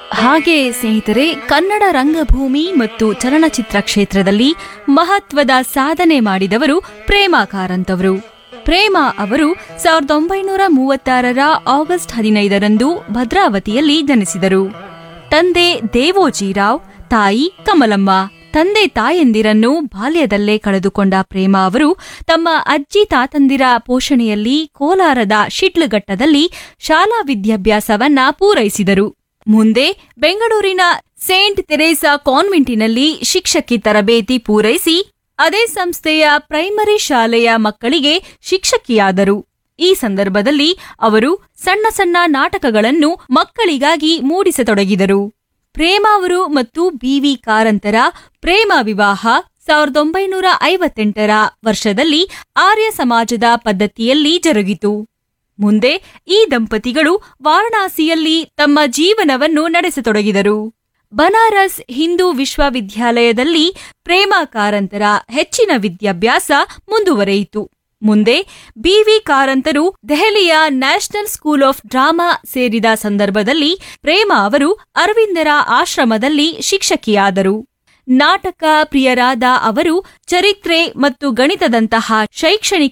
ಹಾಗೆ ಸ್ನೇಹಿತರೆ ಕನ್ನಡ ರಂಗಭೂಮಿ ಮತ್ತು ಚಲನಚಿತ್ರ ಕ್ಷೇತ್ರದಲ್ಲಿ ಮಹತ್ವದ ಸಾಧನೆ ಮಾಡಿದವರು ಪ್ರೇಮಾ ಕಾರಂತ್ ಅವರು ಪ್ರೇಮ ಅವರು ಸಾವಿರದ ಒಂಬೈನೂರ ಮೂವತ್ತಾರರ ಆಗಸ್ಟ್ ಹದಿನೈದರಂದು ಭದ್ರಾವತಿಯಲ್ಲಿ ಜನಿಸಿದರು ತಂದೆ ದೇವೋಜಿರಾವ್ ತಾಯಿ ಕಮಲಮ್ಮ ತಂದೆ ತಾಯಂದಿರನ್ನು ಬಾಲ್ಯದಲ್ಲೇ ಕಳೆದುಕೊಂಡ ಪ್ರೇಮ ಅವರು ತಮ್ಮ ಅಜ್ಜಿ ತಾತಂದಿರ ಪೋಷಣೆಯಲ್ಲಿ ಕೋಲಾರದ ಶಿಡ್ಲಘಟ್ಟದಲ್ಲಿ ಶಾಲಾ ವಿದ್ಯಾಭ್ಯಾಸವನ್ನ ಪೂರೈಸಿದರು ಮುಂದೆ ಬೆಂಗಳೂರಿನ ಸೇಂಟ್ ತೆರೇಸಾ ಕಾನ್ವೆಂಟಿನಲ್ಲಿ ಶಿಕ್ಷಕಿ ತರಬೇತಿ ಪೂರೈಸಿ ಅದೇ ಸಂಸ್ಥೆಯ ಪ್ರೈಮರಿ ಶಾಲೆಯ ಮಕ್ಕಳಿಗೆ ಶಿಕ್ಷಕಿಯಾದರು ಈ ಸಂದರ್ಭದಲ್ಲಿ ಅವರು ಸಣ್ಣ ಸಣ್ಣ ನಾಟಕಗಳನ್ನು ಮಕ್ಕಳಿಗಾಗಿ ಮೂಡಿಸತೊಡಗಿದರು ಪ್ರೇಮ ಅವರು ಮತ್ತು ಬಿವಿ ಕಾರಂತರ ಪ್ರೇಮ ವಿವಾಹ ಸಾವಿರದ ಒಂಬೈನೂರ ಐವತ್ತೆಂಟರ ವರ್ಷದಲ್ಲಿ ಆರ್ಯ ಸಮಾಜದ ಪದ್ಧತಿಯಲ್ಲಿ ಜರುಗಿತು ಮುಂದೆ ಈ ದಂಪತಿಗಳು ವಾರಣಾಸಿಯಲ್ಲಿ ತಮ್ಮ ಜೀವನವನ್ನು ನಡೆಸತೊಡಗಿದರು ಬನಾರಸ್ ಹಿಂದೂ ವಿಶ್ವವಿದ್ಯಾಲಯದಲ್ಲಿ ಪ್ರೇಮ ಕಾರಂತರ ಹೆಚ್ಚಿನ ವಿದ್ಯಾಭ್ಯಾಸ ಮುಂದುವರೆಯಿತು ಮುಂದೆ ಬಿವಿ ಕಾರಂತರು ದೆಹಲಿಯ ನ್ಯಾಷನಲ್ ಸ್ಕೂಲ್ ಆಫ್ ಡ್ರಾಮಾ ಸೇರಿದ ಸಂದರ್ಭದಲ್ಲಿ ಪ್ರೇಮ ಅವರು ಅರವಿಂದರ ಆಶ್ರಮದಲ್ಲಿ ಶಿಕ್ಷಕಿಯಾದರು ನಾಟಕ ಪ್ರಿಯರಾದ ಅವರು ಚರಿತ್ರೆ ಮತ್ತು ಗಣಿತದಂತಹ ಶೈಕ್ಷಣಿಕ